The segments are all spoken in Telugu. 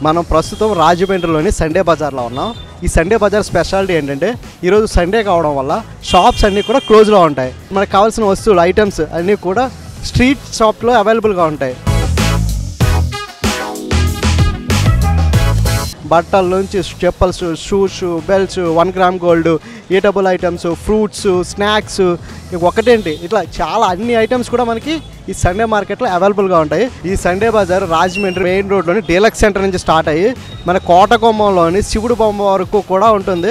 మనం ప్రస్తుతం రాజమండ్రిలోని సండే బజార్లో ఉన్నాం ఈ సండే బజార్ స్పెషాలిటీ ఏంటంటే ఈరోజు సండే కావడం వల్ల షాప్స్ అన్నీ కూడా క్లోజ్లో ఉంటాయి మనకు కావాల్సిన వస్తువులు ఐటమ్స్ అన్నీ కూడా స్ట్రీట్ షాప్లో అవైలబుల్గా ఉంటాయి బట్టల నుంచి chappals shoes belts one gram gold eatable items fruits snacks ఒకటేంటి ఇట్లా చాలా అన్ని ఐటమ్స్ కూడా మనకి ఈ సండే మార్కెట్లో అవైలబుల్గా ఉంటాయి ఈ సండే బజార్ రాజమండ్రి మెయిన్ రోడ్లోని డీలక్స్ సెంటర్ నుంచి స్టార్ట్ అయ్యి మన కోటకొమ్మంలోని శివుడు బొమ్మ వరకు కూడా ఉంటుంది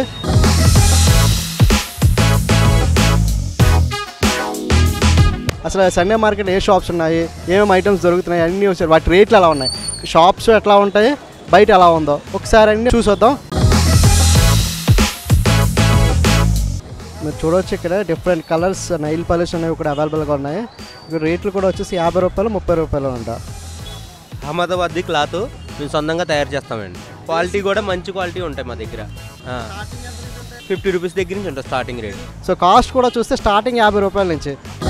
అసలు సండే మార్కెట్ ఏ షాప్స్ ఉన్నాయి ఏమేమి ఐటమ్స్ దొరుకుతున్నాయి అన్నీ ఒకసారి వాటి రేట్లు ఎలా ఉన్నాయి షాప్స్ ఎట్లా ఉంటాయి బయట ఎలా ఉందో ఒకసారి అన్ని చూసొద్దాం మీరు చూడవచ్చు ఇక్కడ డిఫరెంట్ కలర్స్ నైల్ పాలిష్ అనేవి కూడా అవైలబుల్గా ఉన్నాయి ఇక్కడ రేట్లు కూడా వచ్చేసి యాభై రూపాయలు ముప్పై రూపాయలు అంట అహ్మదాబాద్ది క్లాత్ మేము సొంతంగా తయారు చేస్తామండి క్వాలిటీ కూడా మంచి క్వాలిటీ ఉంటాయి మా దగ్గర ఫిఫ్టీ రూపీస్ దగ్గర నుంచి ఉంటుంది స్టార్టింగ్ రేట్ సో కాస్ట్ కూడా చూస్తే స్టార్టింగ్ యాభై రూపాయల నుంచి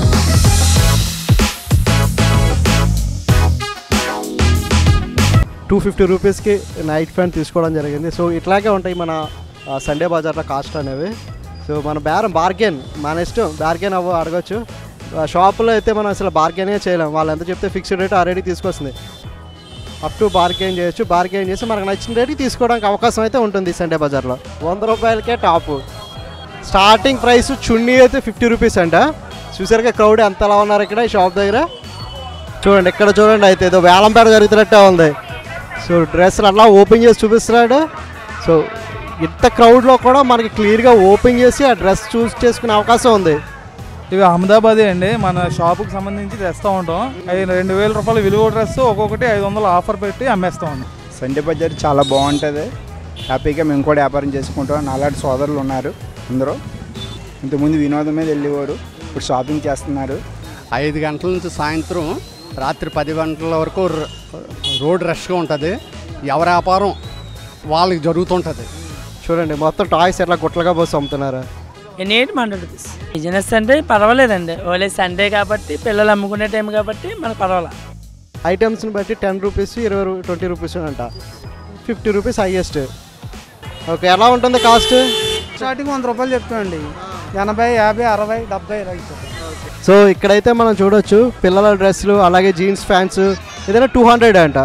టూ ఫిఫ్టీ రూపీస్కి నైట్ ఫ్యాన్ తీసుకోవడం జరిగింది సో ఇట్లాగే ఉంటాయి మన ఆ, సండే బజార్లో కాస్ట్ అనేవి సో మన బేరం బార్గెన్ మన ఇష్టం బార్గెన్ అవ్వ అడగచ్చు ఆ, షాపులో అయితే మనం అసలు బార్గెనే చేయలేం వాళ్ళు ఎంత చెప్తే ఫిక్స్డ్ రేట్ ఆ రేటుకి తీసుకొస్తుంది అప్ టు బార్గెన్ చేయొచ్చు బార్గెన్ చేసి మనకు నచ్చిన రేటుకి తీసుకోవడానికి అవకాశం అయితే ఉంటుంది ఈ సండే బజార్లో వంద రూపాయలకే టాపు స్టార్టింగ్ ప్రైస్ చున్నీ అయితే ఫిఫ్టీ రూపీస్ అంట చూసారుగా క్రౌడ్ ఎంత అలా ఉన్నారు ఇక్కడ ఈ షాప్ దగ్గర చూడండి ఇక్కడ చూడండి అయితే ఏదో వేలంపేట జరుగుతున్నట్టే ఉంది సో డ్రెస్సులు అట్లా ఓపెన్ చేసి చూపిస్తున్నాడు సో ఇంత క్రౌడ్లో కూడా మనకి క్లియర్గా ఓపెన్ చేసి ఆ డ్రెస్ చూస్ చేసుకునే అవకాశం ఉంది ఇవి అహ్మదాబాద్ అండి మన షాపుకి సంబంధించి తెస్తూ ఉంటాం అవి రెండు వేల రూపాయల విలువ డ్రెస్ ఒక్కొక్కటి ఐదు వందలు ఆఫర్ పెట్టి అమ్మేస్తూ ఉంటాం సండే బజార్ చాలా బాగుంటుంది హ్యాపీగా మేము కూడా వ్యాపారం చేసుకుంటాం నాలాంటి సోదరులు ఉన్నారు అందరూ ఇంతకుముందు వినోదం మీద వెళ్ళేవారు ఇప్పుడు షాపింగ్ చేస్తున్నారు ఐదు గంటల నుంచి సాయంత్రం రాత్రి పది గంటల వరకు ర- రోడ్ రష్గా ఉంటుంది ఎవరి వ్యాపారం వాళ్ళకి జరుగుతుంటుంది చూడండి మొత్తం టాయ్స్ ఎట్లా గుట్లుగా పోసి అమ్ముతున్నారు ఎన్ని ఎయిట్ హండ్రెడ్ రూపీస్ బిజినెస్ అంటే పర్వాలేదండి ఓన్లీ సండే కాబట్టి పిల్లలు అమ్ముకునే టైం కాబట్టి మనకు పర్వాలేదు ఐటమ్స్ని బట్టి టెన్ రూపీస్ ఇరవై ట్వంటీ రూపీస్ అంట ఫిఫ్టీ రూపీస్ హైయెస్ట్ ఓకే ఎలా ఉంటుంది కాస్ట్ స్టార్టింగ్ వంద రూపాయలు చెప్తామండి ఎనభై యాభై అరవై డెబ్బై సో ఇక్కడైతే మనం చూడొచ్చు పిల్లల డ్రెస్సులు అలాగే జీన్స్ ప్యాంట్స్ ఏదైనా టూ హండ్రెడ్ అంట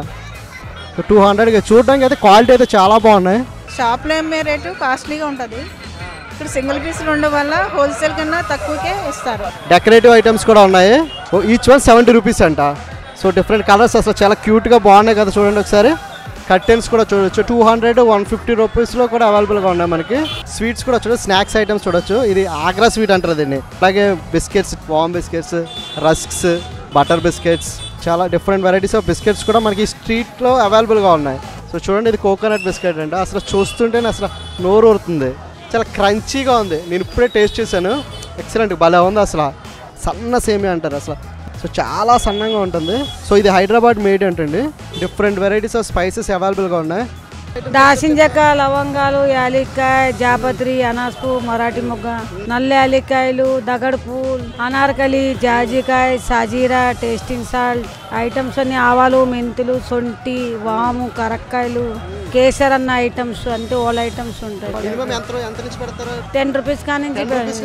టూ హండ్రెడ్ చూడడానికి అయితే క్వాలిటీ అయితే చాలా బాగున్నాయి షాప్లో అమ్మే రేటు కాస్ట్లీగా ఉంటుంది ఇక్కడ సింగిల్ పీసులు ఉండడం వల్ల హోల్సేల్ కన్నా తక్కువకే ఇస్తారు డెకరేటివ్ ఐటమ్స్ కూడా ఉన్నాయి ఈచ్ వన్ సెవెంటీ రూపీస్ అంట సో డిఫరెంట్ కలర్స్ అసలు చాలా క్యూట్గా బాగున్నాయి కదా చూడండి ఒకసారి కర్టెన్స్ కూడా చూడొచ్చు టూ హండ్రెడ్ వన్ ఫిఫ్టీ రూపీస్లో కూడా అవైలబుల్గా ఉన్నాయి మనకి స్వీట్స్ కూడా చూడొచ్చు స్నాక్స్ ఐటమ్స్ చూడొచ్చు ఇది ఆగ్రా స్వీట్ అంటారు దీన్ని అలాగే బిస్కెట్స్ వామ్ బిస్కెట్స్ రస్క్స్ బటర్ బిస్కెట్స్ చాలా డిఫరెంట్ వెరైటీస్ ఆఫ్ బిస్కెట్స్ కూడా మనకి స్ట్రీట్లో అవైలబుల్గా ఉన్నాయి సో చూడండి ఇది కోకోనట్ బిస్కెట్ అంట అసలు చూస్తుంటేనే అసలు నోరు ఊరుతుంది చాలా క్రంచీగా ఉంది నేను ఇప్పుడే టేస్ట్ చేశాను ఎక్సలెంట్ భలే ఉంది అసలు సన్న సేమియా అంటారు అసలు సో చాలా సన్నంగా ఉంటుంది సో ఇది హైదరాబాద్ మేడ్ అంటండి డిఫరెంట్ వెరైటీస్ ఆఫ్ స్పైసెస్ అవైలబుల్గా ఉన్నాయి దాసిన చెక్క లవంగాలు యాలిక్కాయ జాపత్రి అనాస్పు మరాఠీ మొగ్గ నల్ల యాలిక్కాయలు దగడ్ పూల్ అనార్కలి జాజికాయ సాజీరా టేస్టింగ్ సాల్ట్ ఐటమ్స్ అన్ని ఆవాలు మెంతులు సొంటి వాము కరక్కాయలు కేసర్ అన్న ఐటమ్స్ అంటే ఓల్ ఐటమ్స్ ఉంటాయి మినిమం ఎంత ఎంత నుంచి పెడతారు టెన్ రూపీస్ కానీ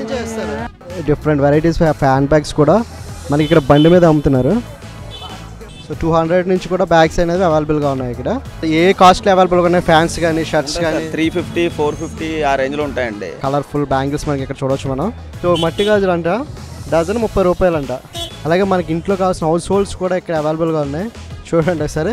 డిఫరెంట్ వెరైటీస్ ఫ్యాన్ బ్యాగ్స్ కూడా మనకి ఇక్కడ బండి మీద అమ్ముతున్నారు సో టూ హండ్రెడ్ నుంచి కూడా బ్యాగ్స్ అనేవి అవైలబుల్గా ఉన్నాయి ఇక్కడ ఏ కాస్ట్లో అవైలబుల్గా ఉన్నాయి ఫ్యాన్స్ కానీ షర్ట్స్ కానీ త్రీ ఫిఫ్టీ ఫోర్ ఫిఫ్టీ ఆ రేంజ్లో ఉంటాయండి కలర్ఫుల్ బ్యాంగిల్స్ మనకి ఇక్కడ చూడొచ్చు మనం సో మట్టి గాజులు అంట డజన్ ముప్పై రూపాయలు అంట అలాగే మనకి ఇంట్లో కావాల్సిన హౌస్ హోల్డ్స్ కూడా ఇక్కడ అవైలబుల్గా ఉన్నాయి చూడండి ఒకసారి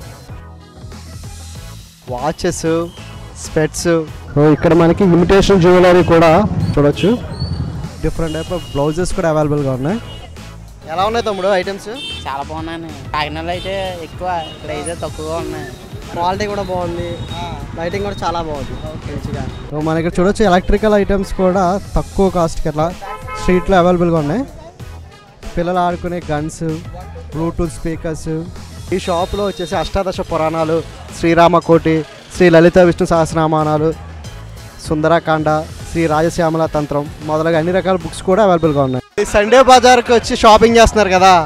వాచెస్ స్పెట్స్ ఇక్కడ మనకి ఇమిటేషన్ జ్యువెలరీ కూడా చూడొచ్చు డిఫరెంట్ టైప్ ఆఫ్ బ్లౌజెస్ కూడా అవైలబుల్గా ఉన్నాయి ఎలా ఉన్నాయి తమ్ముడు ఐటమ్స్ చాలా బాగున్నాయి కాకినాడలో అయితే ఎక్కువ ఇక్కడ అయితే తక్కువగా ఉన్నాయి క్వాలిటీ కూడా బాగుంది లైటింగ్ కూడా చాలా బాగుంది మంచిగా సో మన ఇక్కడ చూడొచ్చు ఎలక్ట్రికల్ ఐటమ్స్ కూడా తక్కువ కాస్ట్కి అట్లా స్ట్రీట్లో అవైలబుల్గా ఉన్నాయి పిల్లలు ఆడుకునే గన్స్ బ్లూటూత్ స్పీకర్స్ ఈ షాప్లో వచ్చేసి అష్టాదశ పురాణాలు శ్రీరామకోటి శ్రీ లలిత విష్ణు సహస్రనామానాలు సుందరకాండ శ్రీ రాజశ్యామల తంత్రం మొదలగా అన్ని రకాల బుక్స్ కూడా అవైలబుల్గా ఉన్నాయి ఈ సండే బజార్కి వచ్చి షాపింగ్ చేస్తున్నారు కదా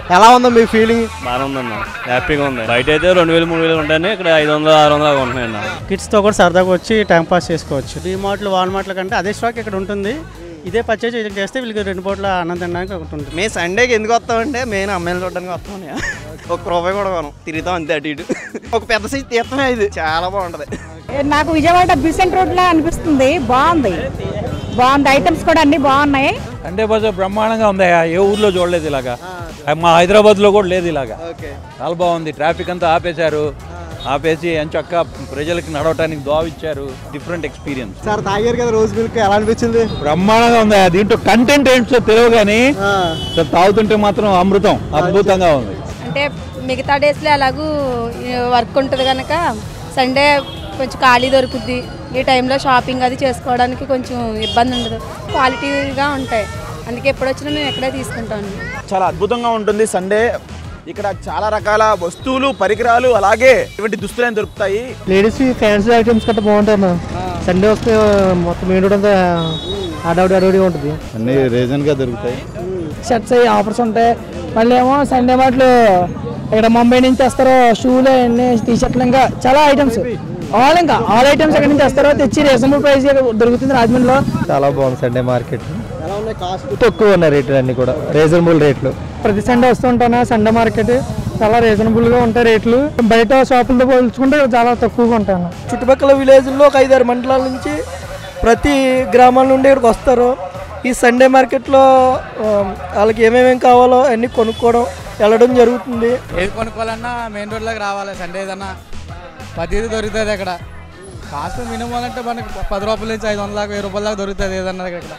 ఎలా ఉందో మీ ఫీలింగ్ బాగానే ఉందన్న హ్యాపీగా ఉంది బయట అయితే రెండు వేలు మూడు వేలు ఉంటాయని ఇక్కడ ఐదు వందలు ఆరు వందలు ఉంటున్నాయన్న కిడ్స్తో కూడా సరదాగా వచ్చి టైం పాస్ చేసుకోవచ్చు డిమార్ట్లు వాల్మార్ట్ల కంటే అదే స్టాక్ ఇక్కడ ఉంటుంది ఇదే పర్చేజ్ చేస్తే వీళ్ళకి రెండు పూట్ల అన్నం తినడానికి ఒకటి ఉంటుంది మేము సండేకి ఎందుకు వస్తామంటే మెయిన్ అమ్మాయిలు చూడడానికి వస్తామని ఒక రూపాయి కూడా కొనం తిరుగుతాం అంతే అటు ఇటు ఒక పెద్ద సైజ్ తీర్థమే ఇది చాలా బాగుంటది నాకు విజయవాడ బీసెంట్ రోడ్ లా అనిపిస్తుంది బాగుంది బాగుంది ఐటమ్స్ కూడా అన్ని బాగున్నాయి అంటే బస్సు బ్రహ్మాండంగా ఉంది ఏ ఊర్లో చూడలేదు ఇలాగా మా హైదరాబాద్లో కూడా లేదు ఇలాగా చాలా బాగుంది ట్రాఫిక్ అంతా ఆపేశారు ఆపేసి చక్క ప్రజలకి నడవటానికి దోవ ఇచ్చారు డిఫరెంట్ ఎక్స్పీరియన్స్ సార్ తాగారు కదా రోజు మిల్క్ ఎలా అనిపించింది బ్రహ్మాండంగా ఉంది దీంట్లో కంటెంట్ ఏంటో తెలియదు కానీ సార్ తాగుతుంటే మాత్రం అమృతం అద్భుతంగా ఉంది అంటే మిగతా డేస్లో ఎలాగూ వర్క్ ఉంటుంది కనుక సండే కొంచెం ఖాళీ దొరుకుద్ది ఈ టైంలో షాపింగ్ అది చేసుకోవడానికి కొంచెం ఇబ్బంది ఉండదు క్వాలిటీగా ఉంటాయి అందుకే ఎప్పుడు వచ్చినా మేము ఎక్కడే తీసుకుంటాము చాలా అద్భుతంగా ఉంటుంది సండే ఇక్కడ చాలా రకాల వస్తువులు పరికరాలు అలాగే ఇటువంటి దుస్తులు దొరుకుతాయి లేడీస్ ఫ్యాన్సీ ఐటమ్స్ కట్ట బాగుంటాయి అన్న సండే వస్తే మొత్తం ఏంటంటే అడవుడి అడవుడి ఉంటుంది అన్ని రీజన్గా దొరుకుతాయి షర్ట్స్ అవి ఆఫర్స్ ఉంటాయి మళ్ళీ ఏమో సండే మాటలు ఇక్కడ ముంబై నుంచి తెస్తారో షూలు అన్ని టీ షర్ట్లు ఇంకా చాలా ఐటమ్స్ ఆల్ ఇంకా ఆల్ ఐటమ్స్ ఎక్కడి నుంచి తెస్తారో తెచ్చి రీజనబుల్ ప్రైస్ దొరుకుతుంది రాజమండ్రిలో చాలా బాగుంది సండే మార్కెట్ ఎలా ఉన్నాయి కాస్ట్ తక్కువ ఉన్నాయి రేట్లు అన్ని కూడా రీజనబుల్ రేట్లు ప్రతి సండే వస్తుంటాను సండే మార్కెట్ చాలా రీజనబుల్గా ఉంటాయి రేట్లు బయట షాపులతో పోల్చుకుంటే ఇక్కడ చాలా తక్కువగా ఉంటాయి చుట్టుపక్కల విలేజ్లో ఒక ఐదారు మండలాల నుంచి ప్రతి గ్రామాల నుండి ఇక్కడికి వస్తారు ఈ సండే మార్కెట్లో ఆ, వాళ్ళకి ఏమేమేం కావాలో అన్నీ కొనుక్కోవడం వెళ్ళడం జరుగుతుంది ఏది కొనుక్కోవాలన్నా మెయిన్ రోడ్లోకి రావాలి సండే ఏదన్నా ప్రతిదీ దొరుకుతుంది అక్కడ కాస్ట్ మినిమం అంటే మనకి పది రూపాయల నుంచి ఐదు వందల దాకా వెయ్యి రూపాయల దాకా దొరుకుతుంది ఏదన్నా ఇక్కడ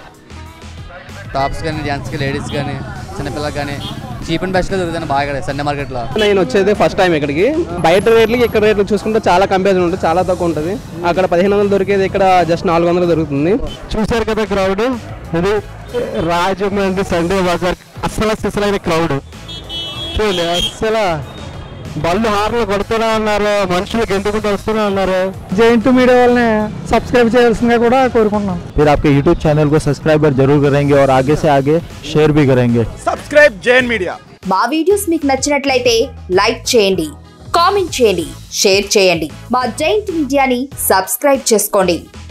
టాప్స్ కానీ జెంట్స్కి లేడీస్ కానీ చిన్నపిల్లలకి కానీ చీప్ అండ్ బెస్ట్గా దొరుకుతుంది బాగా ఇక్కడ సండే మార్కెట్లో నేను వచ్చేది ఫస్ట్ టైం ఇక్కడికి బయట రేట్లకి ఇక్కడ రేట్లు చూసుకుంటే చాలా కంపారిజన్ ఉంటుంది చాలా తక్కువ ఉంటుంది అక్కడ పదిహేను వందలు దొరికేది ఇక్కడ జస్ట్ నాలుగు వందలు దొరుకుతుంది చూశారు కదా క్రౌడ్ ఇది రాజమండ్రి సండే బజార్ అసలు అసలైన క్రౌడ్ చూడండి అసలు బళ్ళు హార్లు కొడుతూనే ఉన్నారు మనుషులు గెంతుకుంటూ వస్తూనే ఉన్నారు జైంట్ మీడియా వాళ్ళని సబ్స్క్రైబ్ చేయాల్సిందిగా కూడా కోరుకుంటున్నాం फिर आपके यूट्यूब चैनल को सब्सक्राइबर जरूर करेंगे और आगे से आगे शेयर भी करेंगे సబ్స్క్రైబ్ జైన్ మీడియా మా వీడియోస్ మీకు నచ్చినట్లయితే లైక్ చేయండి కామెంట్ చేయండి షేర్ చేయండి మా జైంట్ మీడియాని సబ్స్క్రైబ్ చేసుకోండి